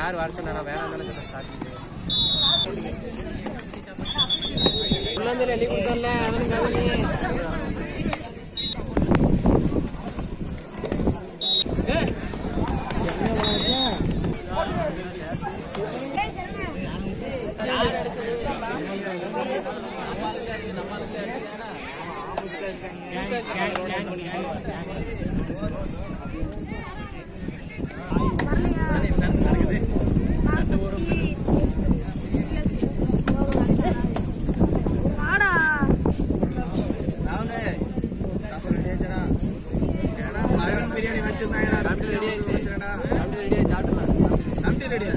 யார் வர சொன்னா வேணாம் தானே சொன்ன ஸ்டார்டிங் உள்ளாந்தல எழுதி கொடுத்தல வாடா பிரியாணி வச்சிருந்தாங்கடா ரெடியா ரெடியா சாப்பிடலாம் ரெடியா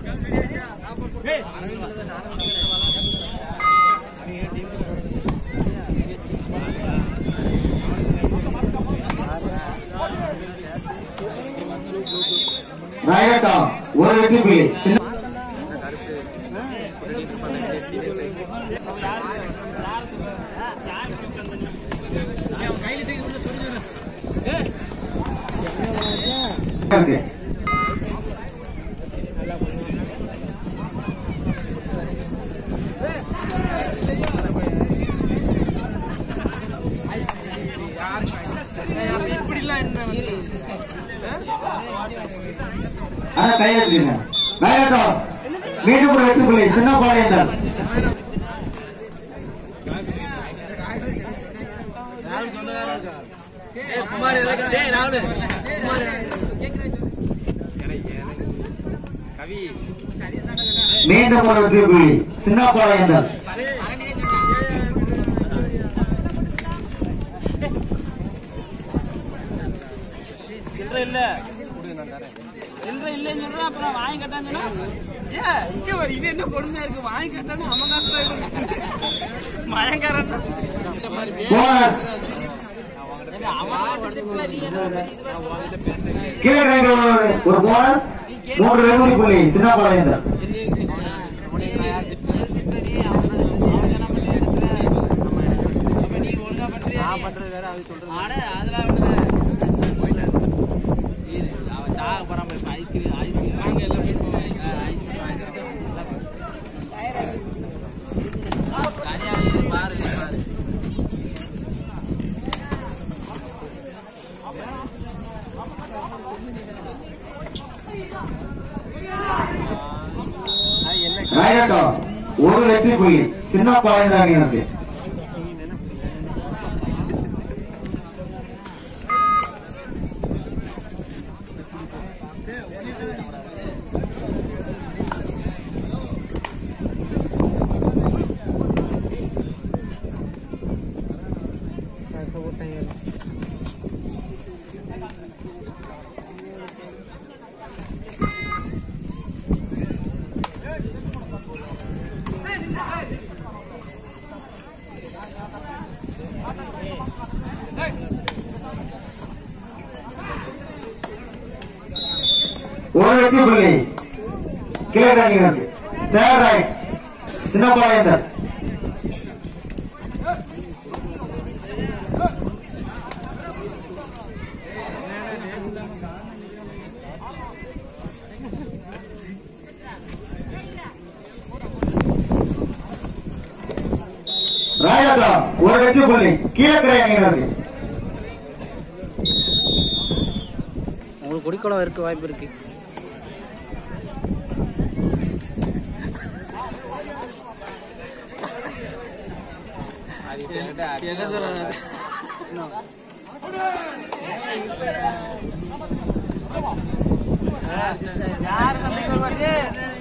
ராயகட்டா ஒரு வெற்றி புள்ளி சின்ன கருப்பு புரட்டிட்டு இருப்பாங்க சீரியஸ் ஆயிடுச்சு இருக்கு. ஆனா கை வச்சுக்கங்க ராயகட்டா மீண்டும் ஒரு வெற்றி புள்ளி சின்ன பாளையங்கள் குமார் எதுக்கு டேய் ராகுல் குமார் கவி மீண்டும் ஒரு வெற்றி புள்ளி சின்ன பாளையங்கள் சில்லறை இல்ல சில்லறை இல்லைன்னு சொல்றேன் அப்புறம் வாங்கி கட்டாங்கன்னா ஏ இங்க வர இது என்ன கொடுமையா இருக்கு வாங்கி கட்டான்னு அவன் காசு மயங்காரன் போனஸ் கீழே இறங்கி ஒரு- ஒரு போனஸ் மூன்று வெற்றி புள்ளி சின்ன பாளையங்கள் நான் பண்றது வேற அது சொல்றது ஐஸ்கிரீம் ஐஸ்கிரீம் வாங்க எல்லாம் ஐஸ்கிரீம் வாங்க பாரு பாரு ராயகட்டா ஒரு வெற்றி புள்ளி சின்ன பாளையங்கள் அணியினருக்கு ஒரு வெற்றி புள்ளி கீழே அணியினருக்கு தேர்ட் ரைட் சின்ன பாளையங்கள் ராயகட்டா ஒரு வெற்றி புள்ளி கீழக்கரை அணியினருக்கு உங்களுக்கு குடிக்குளம் இருக்க வாய்ப்பு இருக்கு என்ன சொல்றது யார் நம்பிக்கை வருது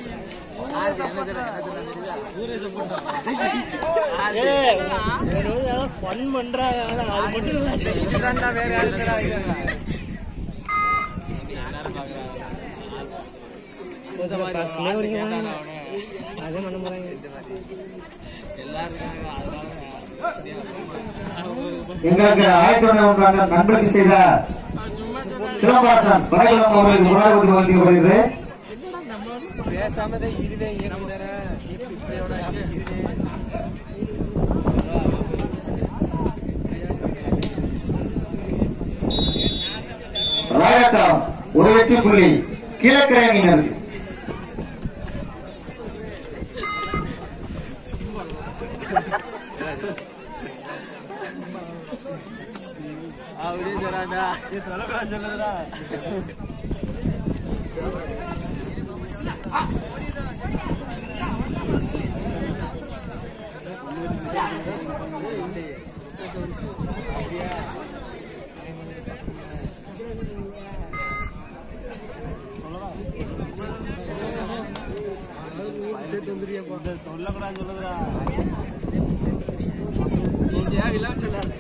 ஃபன் பண்றாங்க அது மட்டும் இல்லை இதான்டா வேற யாருக்குடா இது எங்களுக்கு ஆயிரத்தி தொண்ணூறு ஒன்றாண்டு நண்பருக்கு செய்த சிலம்பாசன் படைகளம் அவர்களுக்கு முன்னாடி வழங்கப்படுகிறது பேசாமதே இதுவே இயக்குதர இப்படியோட இதுவே ராயட்டம் ஒரு வெற்றி புள்ளி கிழக்கரை அணியினருக்கு அப்படியே சொல்றாண்டா சொல்லக்கூடாது சொல்லுதுடா சொல்லக்கூடாது சொல்லுதுடா தேவையில்லாம சொல்லாது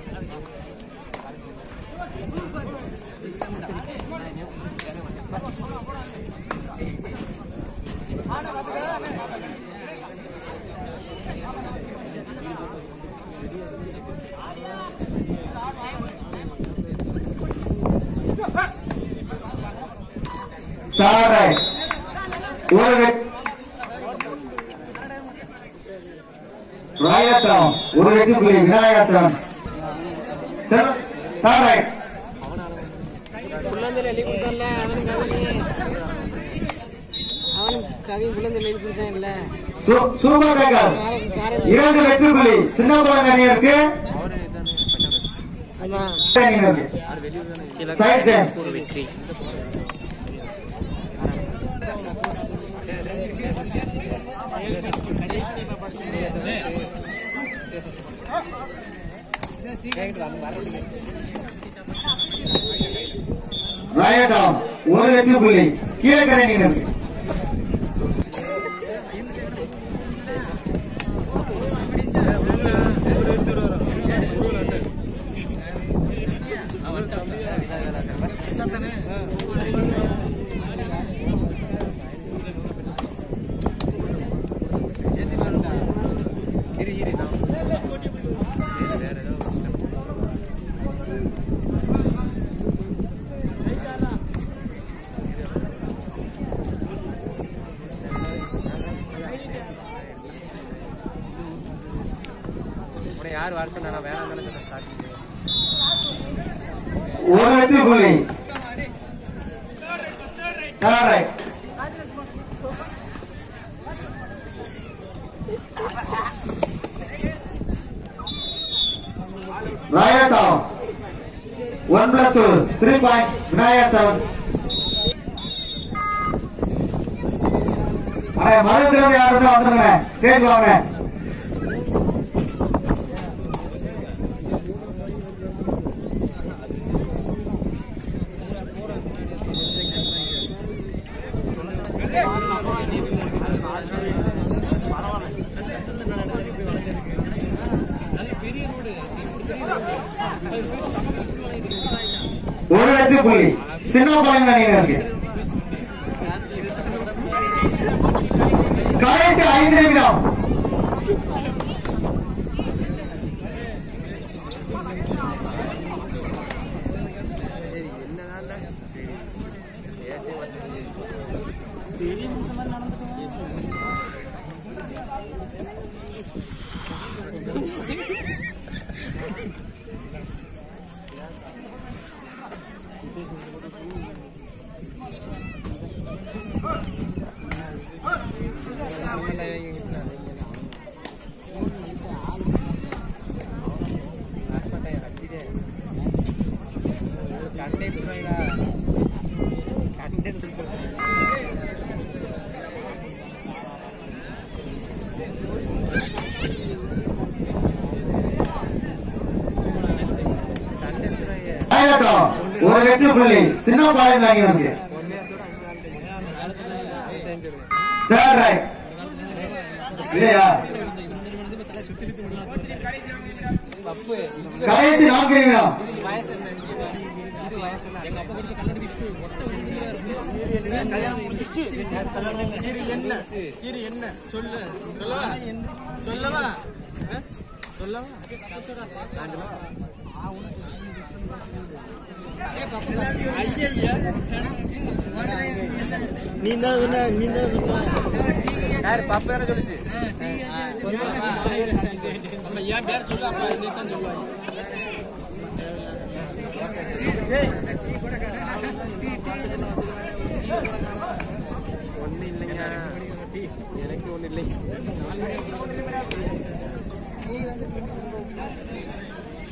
சாரை ஒரு வெ- ராயட்டம் ஒரு வெற்றி புள்ளி விநாயகா செவன்ஸ் சாரை புள்ளந்தல் எழுதி கொடுத்தான்ல அவனுக்கு கவி அவனுக்கு கவி புள்ளந்தல் எழுதி கொடுத்தான்ல சூப்பர் டேக்கர் காரஞ்சி இரண்டு வெற்றி புள்ளி சின்ன குழந்தை அணியருக்கு ஆமா அணியினருக்கு சில சைட் ஜெயம் ஒரு வெற்றி ராயட்டம் ஒரு வெற்றி புள்ளி கீழக்கரை அணியினருக்கு யார் வர சொன்னா வேணாம் தானே சொன்ன ஸ்டார்டிங் ஒரு வெற்றி புள்ளி சாரை ராயட்டம் one plus two three point Vinayaka sevens அண்ணே மதுரை யாரும் வந்துருங்க ஸ்டேஜ் வாங்க ஒரு வெற்றி புள்ளி சின்ன பழங்க அணியினருக்கு கடைசி ஐந்து நிமிடம் கண்டே போடுறாங்கடா கண்டே ராயட்டம் ஒரு வெற்றி புள்ளி சின்ன பழங்க அணியினருக்கு தேர்ட் ரைட் இல்லையா கடைசி நான்கு நிமிடம் கல்யாணம் முடிஞ்சிச்சு கீரி என்ன கீரி என்ன சொல்லு சொல்லவா சொல்லவா ஆ? சொல்லவா ஐயா நீ தான் சொன்ன நீ தான் சொன்ன யாரு பாப்பா தானே சொல்லுச்சு நம்ம ஏன் பேர் சொல்ல அப்பா நீ தான் சொல்லுவாங்க ஒண்ணு இல்லைங்க எனக்கு ஒண்ணு இல்லை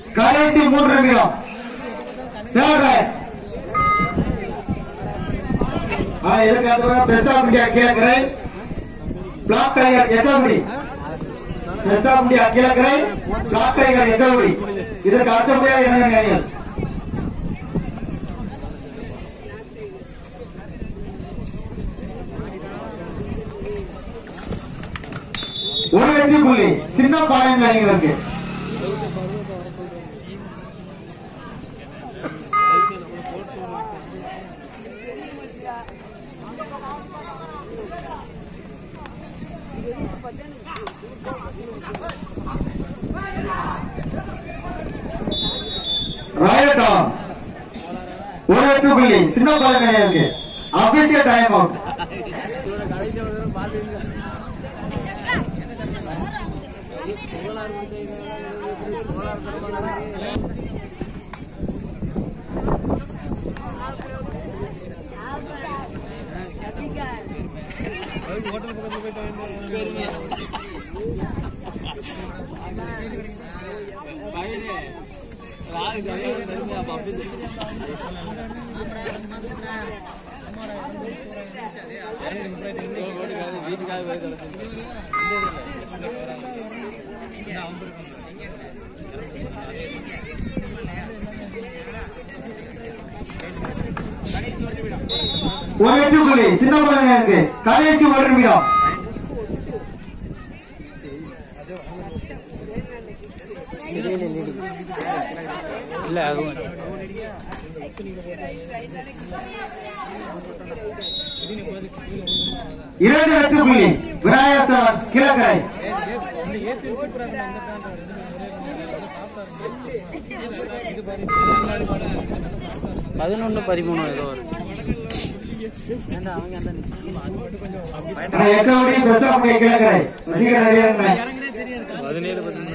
கடைசி மூன்று நிமிடம் தேர்ட் ரைட் ஆனா இதற்கு அடுத்ததாக best of India Kilakarai black tiger Ettakudi best of India Kilakarai black tiger Ettakudi இதற்கு அடுத்தபடியாக என்ன அணிகள் ஒரு வெற்றி புள்ளி சின்ன பாளையம் அணிகளுக்கு ராயட்டம் ஒரு வெற்றி புள்ளி சின்ன பாளையம் அணிகளுக்கு அபிஷியல் டைம் அவுட் ஒரு வெற்றி புள்ளி சின்ன பாளையம் அணிகளுக்கு கடைசி ஒரு நிமிடம் இல்ல அது இரண்டு வெற்றி புள்ளி விநாயகர் செவன்ஸ் கிழக்கரை பதினொன்று பதிமூணு ஏதோ வரும் எக்கவுடி பெஸ்ட் ஆஃப் இந்தியா கிழக்கரை ரசிகர் அணியினரை பதினேழு பதினொன்று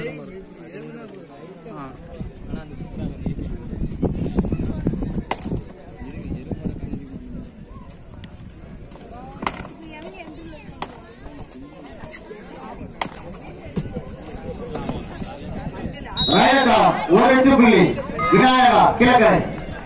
ராயகா ஒரு வெற்றி புள்ளி விநாயகா கிழக்கரை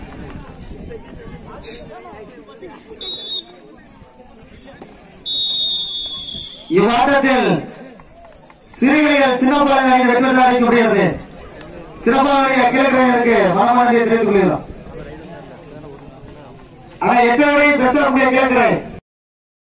இவ்வாட்டத்தில் சிறுகைகள் சின்னப்பாளையம் அணி வெற்றி பெற்று அளிக்கப்படுகிறது சிறப்பாக கிழக்கரையருக்கு மனமானதை தெரிவித்துக் கொள்கிறோம் ஆனா எத்தனை பெஸ்ட் ஆஃப் இந்தியா கிழக்கரை